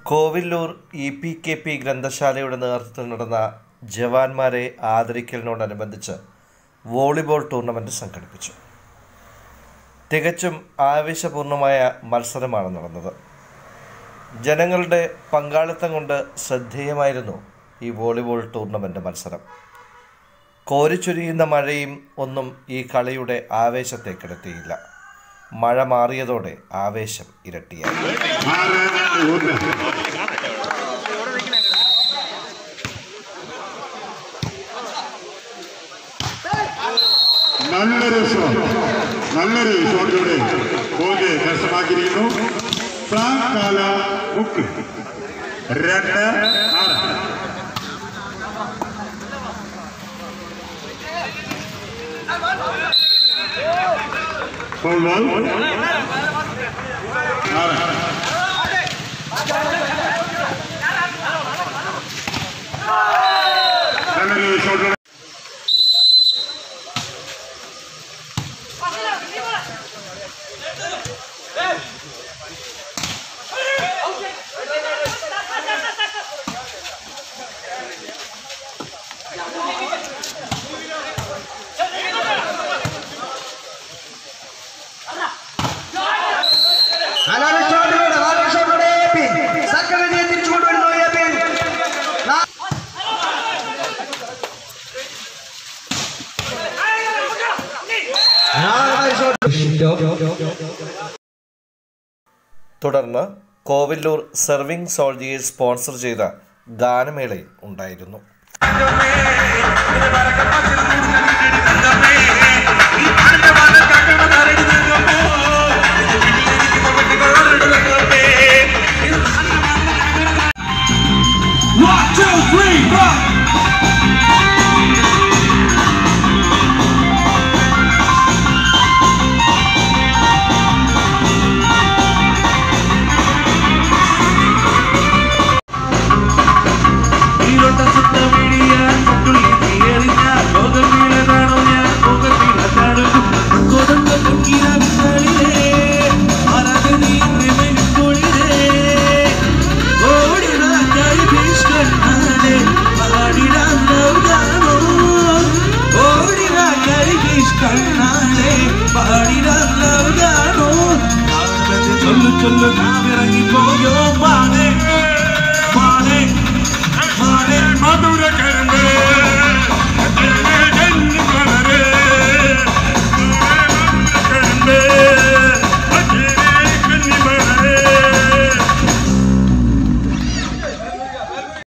കോവില്ലൂർ E P K P ഗ്രന്ഥശാലയുടെ നേതൃത്വത്തിൽ നടന്ന ജവാന്മാരെ ആദരിക്കലിനോടനുബന്ധിച്ച് വോളിബോൾ ടൂർണമെൻറ്റ് സംഘടിപ്പിച്ചു തികച്ചും ആവേശപൂർണമായ മത്സരമാണ് നടന്നത് ജനങ്ങളുടെ പങ്കാളിത്തം കൊണ്ട് ശ്രദ്ധേയമായിരുന്നു ഈ വോളിബോൾ ടൂർണമെൻ്റ് മത്സരം കോരിച്ചൊരിയുന്ന മഴയും ഒന്നും ഈ കളിയുടെ ആവേശത്തെ കെടുത്തിയില്ല മഴ മാറിയതോടെ ആവേശം ഇരട്ടിയായി ആറ് ഒന്ന് നല്ലൊരു ഷോട്ട് നല്ലൊരു ഷോട്ടിലൂടെ പോയിന്റ് കരസ്ഥമാക്കിയിരിക്കുന്നു ഫ്രാങ്ക് കാല മുക്ക് രണ്ട് ആറ് Foul ball. ആറ് നല്ലൊരു ഷോട്ടിലൂടെ നാലാം ഷോട്ടിലൂടെ നാലാം ഷോട്ടിലൂടെ എ പി സക്കറിനെ തിരിച്ചു കൊണ്ടുവരുന്നു എ പി നാ- നാലാം ഷോട്ട് തുടർന്ന് കോവില്ലൂർ സെർവിംഗ് സോൾജിയേഴ്സ് സ്പോൺസർ ചെയ്ത ഗാനമേളയും ഉണ്ടായിരുന്നു One, two, three, four. ചൊല്ലു ചൊല്ലു നാവിറങ്ങി